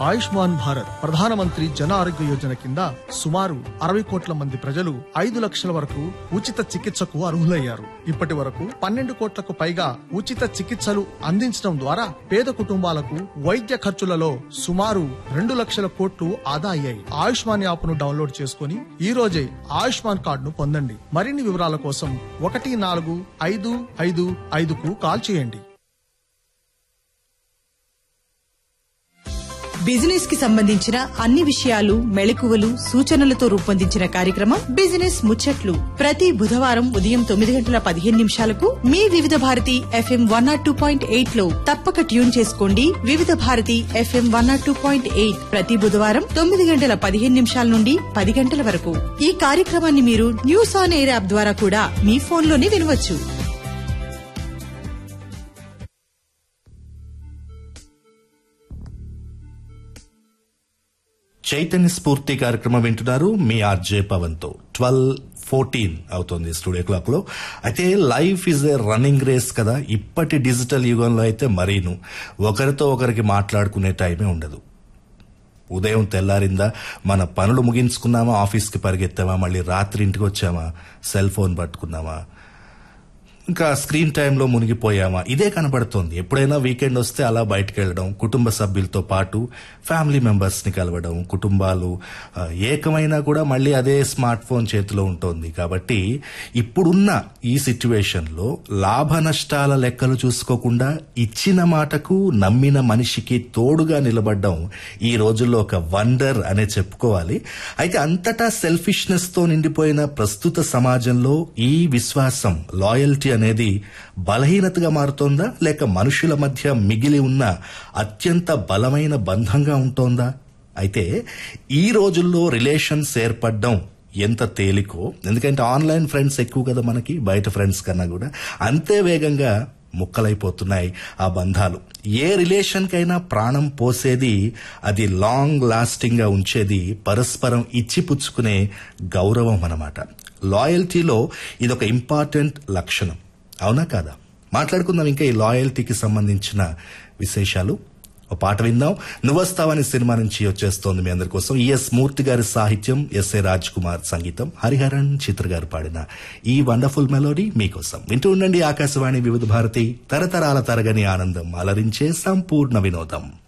ఆయుష్మాన్ భారత్ ప్రధానమంత్రి జన ఆరోగ్య యోజన కింద సుమారు అరవై కోట్ల మంది ప్రజలు ఐదు లక్షల వరకు ఉచిత చికిత్సకు అర్హులయ్యారు ఇప్పటి వరకు పన్నెండు కోట్లకు పైగా ఉచిత చికిత్సలు అందించడం ద్వారా పేద కుటుంబాలకు వైద్య ఖర్చులలో సుమారు రెండు లక్షల కోట్లు ఆదా అయ్యాయి ఆయుష్మాన్ యాప్ ను డౌన్లోడ్ చేసుకుని ఈ రోజే ఆయుష్మాన్ కార్డును పొందండి మరిన్ని వివరాల కోసం ఒకటి నాలుగు ఐదు ఐదు ఐదుకు కాల్ చేయండి బిజినెస్ కి సంబంధించిన అన్ని విషయాలు మెళకువలు సూచనలతో రూపొందించిన కార్యక్రమం బిజినెస్ ముచ్చట్లు ప్రతి బుధవారం ఉదయం తొమ్మిది గంటల పదిహేను నిమిషాలకు మీ Vividh Bharati FM one nought two point eight లో తప్పక ట్యూన్ చేసుకోండి Vividh Bharati FM one nought two point eight ప్రతి బుధవారం తొమ్మిది గంటల పదిహేను నిమిషాల నుండి పది గంటల వరకు ఈ కార్యక్రమాన్ని మీరు న్యూస్ ఆన్ ఎయిర్ యాప్ ద్వారా కూడా మీ ఫోన్లోనే వినవచ్చు చైతన్య స్ఫూర్తి కార్యక్రమం వింటున్నారు మీ ఆర్జే పవన్ తో ట్వెల్వ్ ఫోర్టీన్ అవుతుంది స్టూడియో క్లాక్ లో అయితే life is a running race కదా ఇప్పటి డిజిటల్ యుగంలో అయితే మరీను ఒకరితో ఒకరికి మాట్లాడుకునే టైమే ఉండదు ఉదయం తెల్లారిందా మన పనులు ముగించుకున్నామా ఆఫీస్కి పరిగెత్తామా మళ్ళీ రాత్రి ఇంటికి వచ్చామా సెల్ ఫోన్ పట్టుకున్నామా ఇంకా స్క్రీన్ టైంలో మునిగిపోయామా ఇదే కనబడుతోంది ఎప్పుడైనా వీకెండ్ వస్తే అలా బయటకు వెళ్ళడం కుటుంబ సభ్యులతో పాటు ఫ్యామిలీ మెంబర్స్ ని కలవడం కుటుంబాలు ఆ, ఏకమైనా కూడా మళ్ళీ అదే స్మార్ట్ ఫోన్ చేతిలో ఉంటుంది కాబట్టి ఇప్పుడున్న ఈ సిచ్యువేషన్ లో లాభ నష్టాల లెక్కలు చూసుకోకుండా ఇచ్చిన మాటకు నమ్మిన మనిషికి తోడుగా నిలబడడం ఈ రోజుల్లో ఒక వండర్ అనే చెప్పుకోవాలి అయితే అంతటా సెల్ఫిష్నెస్ తో నిండిపోయిన ప్రస్తుత సమాజంలో ఈ విశ్వాసం లాయల్టీ అనేది బలహీనతగా మారుతోందా లేక మనుషుల మధ్య మిగిలి ఉన్న అత్యంత బలమైన బంధంగా ఉంటోందా అయితే ఈ రోజుల్లో రిలేషన్స్ ఏర్పడడం ఎంత తేలికో ఎందుకంటే ఆన్లైన్ ఫ్రెండ్స్ ఎక్కువ కదా మనకి బయట ఫ్రెండ్స్ కన్నా కూడా అంతే వేగంగా ముక్కలైపోతున్నాయి ఆ బంధాలు ఏ రిలేషన్ కైనా ప్రాణం పోసేది అది లాంగ్ లాస్టింగ్ గా ఉంచేది పరస్పరం ఇచ్చిపుచ్చుకునే గౌరవం అన్నమాట లాయల్టీలో ఇదొక ఇంపార్టెంట్ లక్షణం అవునా కాదా మాట్లాడుకుందాం ఇంకా ఈ లాయల్టీకి సంబంధించిన విశేషాలు ఒక పాట విందాం నువ్వస్తావని సినిమా నుంచి వచ్చేస్తోంది మీ అందరి కోసం ఈఎస్ మూర్తి గారి సాహిత్యం ఎస్ఏ రాజ్ కుమార్ సంగీతం హరిహరన్ చిత్ర గారు పాడిన ఈ వండర్ఫుల్ మెలోడీ మీకోసం వింటూ ఉండండి ఆకాశవాణి వివిధ భారతి తరతరాల తరగని ఆనందం అలరించే సంపూర్ణ వినోదం